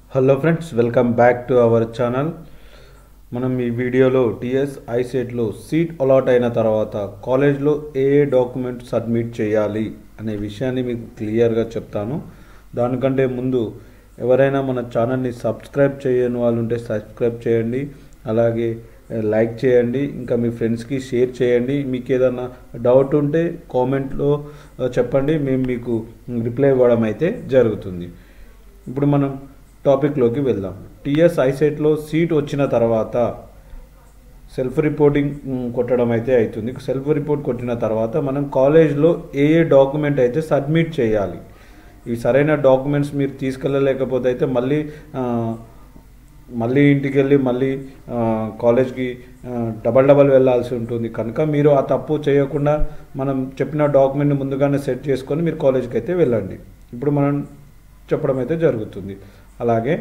hello friends welcome back to our channel మనం ఈ వీడియోలో టిఎస్ ఐసెట్లో సీట్ అలాట్ అయిన తర్వాత కాలేజ్లో ఏ ఏ డాక్యుమెంట్ సబ్మిట్ చేయాలి అనే విషయాన్ని మీకు క్లియర్గా చెప్తాను దానికంటే ముందు ఎవరైనా మన ఛానల్ని సబ్స్క్రైబ్ చేయని వాళ్ళు ఉంటే సబ్స్క్రైబ్ చేయండి అలాగే లైక్ చేయండి ఇంకా మీ ఫ్రెండ్స్కి షేర్ చేయండి మీకు ఏదైనా డౌట్ ఉంటే కామెంట్లో చెప్పండి మేము మీకు రిప్లై ఇవ్వడం అయితే జరుగుతుంది ఇప్పుడు మనం టాపిక్లోకి వెళ్దాం టిఎస్ ఐసెట్లో సీట్ వచ్చిన తర్వాత సెల్ఫ్ రిపోర్టింగ్ మ్, కొట్టడం అయితే అవుతుంది సెల్ఫ్ రిపోర్ట్ కొట్టిన తర్వాత మనం కాలేజ్లో ఏ ఏ డాక్యుమెంట్ అయితే సబ్మిట్ చేయాలి ఈ సరైన డాక్యుమెంట్స్ మీరు తీసుకెళ్ళలేకపోతే అయితే మళ్ళీ ఆ, మళ్ళీ ఇంటికి వెళ్ళి మళ్ళీ ఆ, కాలేజ్కి ఆ, డబల్ డబల్ వెళ్ళాల్సి ఉంటుంది కనుక మీరు ఆ తప్పు చేయకుండా మనం చెప్పిన డాక్యుమెంట్ని ముందుగానే సెట్ చేసుకొని మీరు కాలేజ్కి అయితే వెళ్ళండి ఇప్పుడు మనం చెప్పడం అయితే జరుగుతుంది అలాగే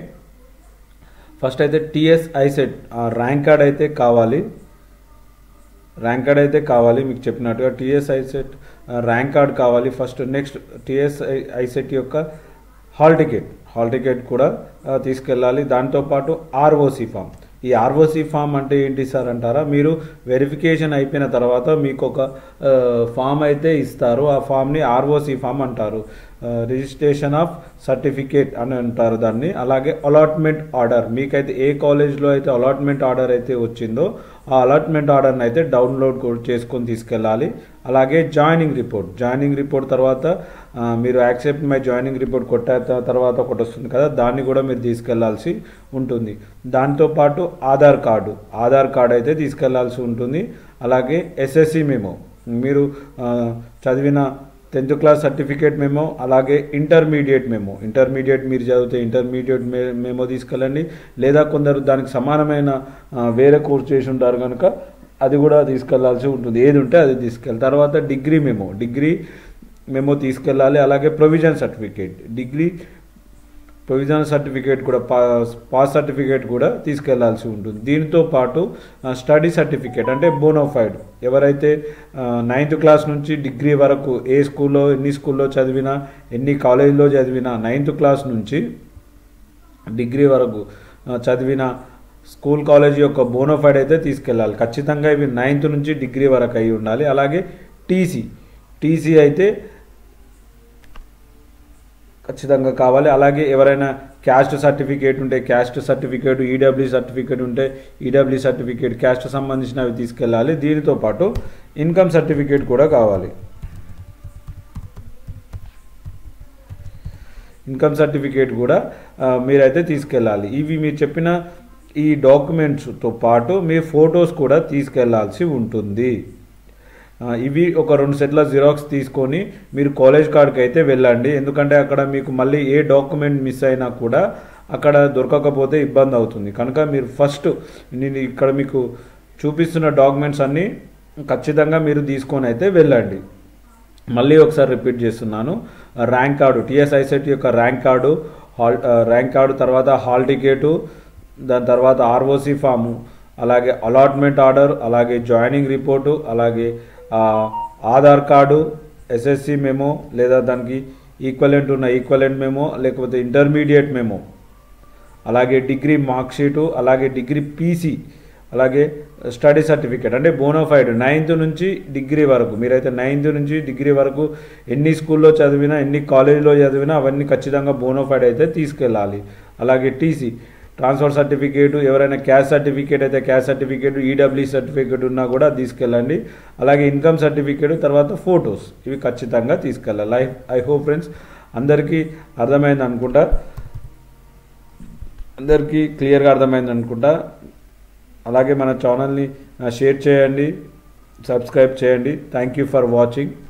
ఫస్ట్ అయితే టిఎస్ ఐసెట్ ర్యాంక్ కార్డ్ అయితే కావాలి ర్యాంక్ కార్డ్ అయితే కావాలి మీకు చెప్పినట్టుగా టిఎస్ ఐసెట్ ర్యాంక్ కార్డ్ కావాలి ఫస్ట్ నెక్స్ట్ టిఎస్ ఐసెట్ యొక్క హాల్ టికెట్ హాల్ టికెట్ కూడా ఆ, తీసుకెళ్ళాలి దాంతోపాటు ఆర్ఓసి ఫామ్ ఈ ఆర్ఓసి ఫామ్ అంటే ఏంటి సార్ అంటారా మీరు వెరిఫికేషన్ అయిపోయిన తర్వాత మీకు ఒక ఆ, ఫామ్ అయితే ఇస్తారు ఆ ఫామ్ని ఆర్ఓసి ఫామ్ అంటారు ఆ, రిజిస్ట్రేషన్ ఆఫ్ సర్టిఫికేట్ అని అంటారు దాన్ని అలాగే అలాట్మెంట్ ఆర్డర్ మీకైతే ఏ కాలేజ్లో అయితే అలాట్మెంట్ ఆర్డర్ అయితే వచ్చిందో ఆ అలాట్మెంట్ ఆర్డర్ని అయితే డౌన్లోడ్ కూడా చేసుకొని తీసుకెళ్ళాలి అలాగే జాయినింగ్ రిపోర్ట్ జాయినింగ్ రిపోర్ట్ తర్వాత ఆ, మీరు యాక్సెప్ట్ మై జాయినింగ్ రిపోర్ట్ కొట్ట తర్వాత ఒకటి వస్తుంది కదా దాన్ని కూడా మీరు తీసుకెళ్లాల్సి ఉంటుంది దాంతోపాటు ఆధార్ కార్డు ఆధార్ కార్డు అయితే తీసుకెళ్లాల్సి ఉంటుంది అలాగే ఎస్ఎస్సి మెమో మీరు ఆ, చదివిన టెన్త్ క్లాస్ సర్టిఫికేట్ మెమో అలాగే ఇంటర్మీడియట్ మెమో ఇంటర్మీడియట్ మీరు చదివితే ఇంటర్మీడియట్ మే మెమో తీసుకెళ్ళండి లేదా కొందరు దానికి సమానమైన ఆ, వేరే కోర్స్ చేసి ఉంటారు కనుక అది కూడా తీసుకెళ్లాల్సి ఉంటుంది ఏది ఉంటే అది తీసుకెళ్ళి తర్వాత డిగ్రీ మెమో డిగ్రీ మెమో తీసుకెళ్ళాలి అలాగే provision certificate degree provisional certificate కూడా పాస్ పాస్ సర్టిఫికేట్ కూడా తీసుకెళ్లాల్సి ఉంటుంది దీనితో పాటు ఆ, స్టడీ సర్టిఫికేట్ అంటే బోనోఫైడ్ ఎవరైతే ఆ, నైన్త్ క్లాస్ నుంచి డిగ్రీ వరకు ఏ స్కూల్లో ఎన్ని స్కూల్లో చదివినా ఎన్ని కాలేజీలో చదివినా నైన్త్ క్లాస్ నుంచి డిగ్రీ వరకు ఆ, చదివిన స్కూల్ కాలేజ్ యొక్క బోనోఫైడ్ అయితే తీసుకెళ్ళాలి ఖచ్చితంగా ఇవి నైన్త్ నుంచి డిగ్రీ వరకు అయి ఉండాలి అలాగే టీసీ టీసీ అయితే ఖచ్చితంగా కావాలి అలాగే ఎవరైనా క్యాస్ట్ సర్టిఫికేట్ ఉంటే క్యాస్ట్ సర్టిఫికేట్ ఈడబ్ల్యూ సర్టిఫికేట్ ఉంటే ఈడబ్ల్యూ సర్టిఫికేట్ క్యాస్ట్ సంబంధించినవి తీసుకెళ్ళాలి దీనితో పాటు ఇన్కమ్ సర్టిఫికేట్ కూడా కావాలి ఇన్కమ్ సర్టిఫికేట్ కూడా ఆ, మీరైతే తీసుకెళ్ళాలి ఇవి మీరు చెప్పిన ఈ డాక్యుమెంట్స్తో పాటు మీ ఫొటోస్ కూడా తీసుకెళ్లాల్సి ఉంటుంది ఆ, ఇవి ఒక రెండు సెట్ల జిరాక్స్ తీసుకొని మీరు కాలేజ్ కాడికి అయితే వెళ్ళండి ఎందుకంటే అక్కడ మీకు మళ్ళీ ఏ డాక్యుమెంట్ మిస్ అయినా కూడా అక్కడ దొరకకపోతే ఇబ్బంది అవుతుంది కనుక మీరు ఫస్ట్ నేను ఇక్కడ మీకు చూపిస్తున్న డాక్యుమెంట్స్ అన్నీ ఖచ్చితంగా మీరు తీసుకొని అయితే వెళ్ళండి మళ్ళీ ఒకసారి రిపీట్ చేస్తున్నాను ర్యాంక్ కార్డు టిఎస్ఐసెట్ యొక్క ర్యాంక్ కార్డు హాల్ ఆ, ర్యాంక్ కార్డు తర్వాత హాల్ టికెటు దాని తర్వాత ఆర్ఓసి ఫాము అలాగే అలాట్మెంట్ ఆర్డర్ అలాగే జాయినింగ్ రిపోర్టు అలాగే ఆ, ఆధార్ కార్డు ఎస్ఎస్సి మెమో లేదా దానికి ఈక్వలెంట్ ఉన్న ఈక్వలెంట్ మెమో లేకపోతే ఇంటర్మీడియట్ మెమో అలాగే డిగ్రీ మార్క్ షీటు అలాగే డిగ్రీ పీసీ అలాగే స్టడీ సర్టిఫికేట్ అంటే బోనోఫైడ్ నైన్త్ నుంచి డిగ్రీ వరకు మీరైతే నైన్త్ నుంచి డిగ్రీ వరకు ఎన్ని స్కూల్లో చదివినా ఎన్ని కాలేజీలో చదివినా అవన్నీ ఖచ్చితంగా బోనోఫైడ్ అయితే తీసుకెళ్ళాలి అలాగే టీసీ ట్రాన్స్ఫర్ సర్టిఫికేట్ ఎవరైనా క్యాస్ట్ సర్టిఫికేట్ అయితే క్యాస్ట్ సర్టిఫికేట్ ఈడబ్ల్యూ సర్టిఫికేట్ ఉన్నా కూడా తీసుకెళ్ళండి అలాగే ఇన్కమ్ సర్టిఫికేట్ తర్వాత ఫొటోస్ ఇవి ఖచ్చితంగా తీసుకెళ్ళాలి ఐ ఐ హోప్ ఫ్రెండ్స్ అందరికీ అర్థమైంది అనుకుంటా అందరికీ క్లియర్గా అర్థమైంది అనుకుంటా అలాగే మన ఛానల్ని షేర్ చేయండి సబ్స్క్రైబ్ చేయండి థ్యాంక్ యూ ఫర్ వాచింగ్